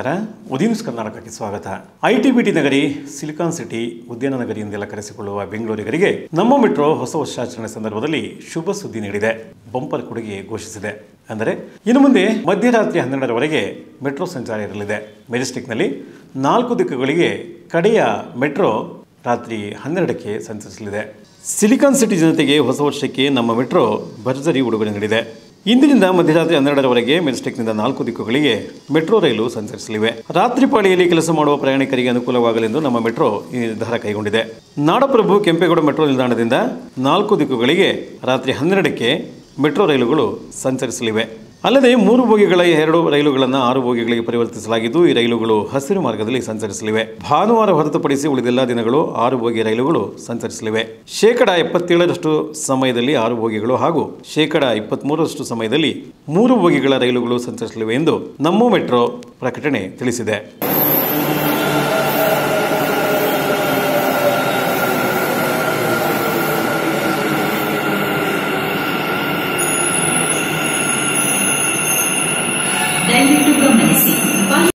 ನಮಸ್ಕಾರ ಉದೀನ್ಸ್ ಕರ್ನಾಟಕಕ್ಕೆ ಸ್ವಾಗತ ಐ ಟಿ ಬಿ ಟಿ ನಗರಿ ಸಿಲಿಕಾನ್ ಸಿಟಿ ಉದ್ಯಾನ ನಗರಿ ಎಂದೆಲ್ಲ ಕರೆಸಿಕೊಳ್ಳುವ ಬೆಂಗಳೂರಿಗರಿಗೆ ನಮ್ಮ ಮೆಟ್ರೋ ಹೊಸ ವರ್ಷಾಚರಣೆ ಸಂದರ್ಭದಲ್ಲಿ ಶುಭ ಸುದ್ದಿ ನೀಡಿದೆ ಬಂಪರ್ ಕೊಡುಗೆ ಘೋಷಿಸಿದೆ ಅಂದರೆ ಇನ್ನು ಮುಂದೆ ಮಧ್ಯರಾತ್ರಿ ಹನ್ನೆರಡರವರೆಗೆ ಮೆಟ್ರೋ ಸಂಚಾರ ಇರಲಿದೆ ಮೆಜೆಸ್ಟಿಕ್ನಲ್ಲಿ ನಾಲ್ಕು ದಿಕ್ಕುಗಳಿಗೆ ಕಡೆಯ ಮೆಟ್ರೋ ರಾತ್ರಿ ಹನ್ನೆರಡಕ್ಕೆ ಸಂಚರಿಸಲಿದೆ ಸಿಲಿಕಾನ್ ಸಿಟಿ ಜನತೆಗೆ ಹೊಸ ವರ್ಷಕ್ಕೆ ನಮ್ಮ ಮೆಟ್ರೋ ಭರ್ಜರಿ ಉಡುಗೊರೆ ನೀಡಿದೆ ಇಂದಿನಿಂದ ಮಧ್ಯರಾತ್ರಿ ಹನ್ನೆರಡರವರೆಗೆ ಮೆಜೆಸ್ಟಿಕ್ನಿಂದ ನಾಲ್ಕು ದಿಕ್ಕುಗಳಿಗೆ ಮೆಟ್ರೋ ರೈಲು ಸಂಚರಿಸಲಿವೆ ರಾತ್ರಿ ಪಾಳಿಯಲ್ಲಿ ಕೆಲಸ ಮಾಡುವ ಪ್ರಯಾಣಿಕರಿಗೆ ಅನುಕೂಲವಾಗಲೆಂದು ನಮ್ಮ ಮೆಟ್ರೋ ಈ ನಿರ್ಧಾರ ಕೈಗೊಂಡಿದೆ ನಾಡಪ್ರಭು ಕೆಂಪೇಗೌಡ ಮೆಟ್ರೋ ನಿಲ್ದಾಣದಿಂದ ನಾಲ್ಕು ದಿಕ್ಕುಗಳಿಗೆ ರಾತ್ರಿ ಹನ್ನೆರಡಕ್ಕೆ ಮೆಟ್ರೋ ರೈಲುಗಳು ಸಂಚರಿಸಲಿವೆ ಅಲ್ಲದೆ ಮೂರು ಬೋಗಿಗಳ ಎರಡು ರೈಲುಗಳನ್ನು ಆರು ಬೋಗಿಗಳಿಗೆ ಪರಿವರ್ತಿಸಲಾಗಿದ್ದು ಈ ರೈಲುಗಳು ಹಸಿರು ಮಾರ್ಗದಲ್ಲಿ ಸಂಚರಿಸಲಿವೆ ಭಾನುವಾರ ಹೊರತುಪಡಿಸಿ ಉಳಿದೆಲ್ಲ ದಿನಗಳು ಆರು ಬೋಗಿ ರೈಲುಗಳು ಸಂಚರಿಸಲಿವೆ ಶೇಕಡ ಎಪ್ಪತ್ತೇಳರಷ್ಟು ಸಮಯದಲ್ಲಿ ಆರು ಬೋಗಿಗಳು ಹಾಗೂ ಶೇಕಡ ಇಪ್ಪತ್ತ್ಮೂರರಷ್ಟು ಸಮಯದಲ್ಲಿ ಮೂರು ಬೋಗಿಗಳ ರೈಲುಗಳು ಸಂಚರಿಸಲಿವೆ ಎಂದು ನಮ್ಮ ಮೆಟ್ರೋ ಪ್ರಕಟಣೆ ತಿಳಿಸಿದೆ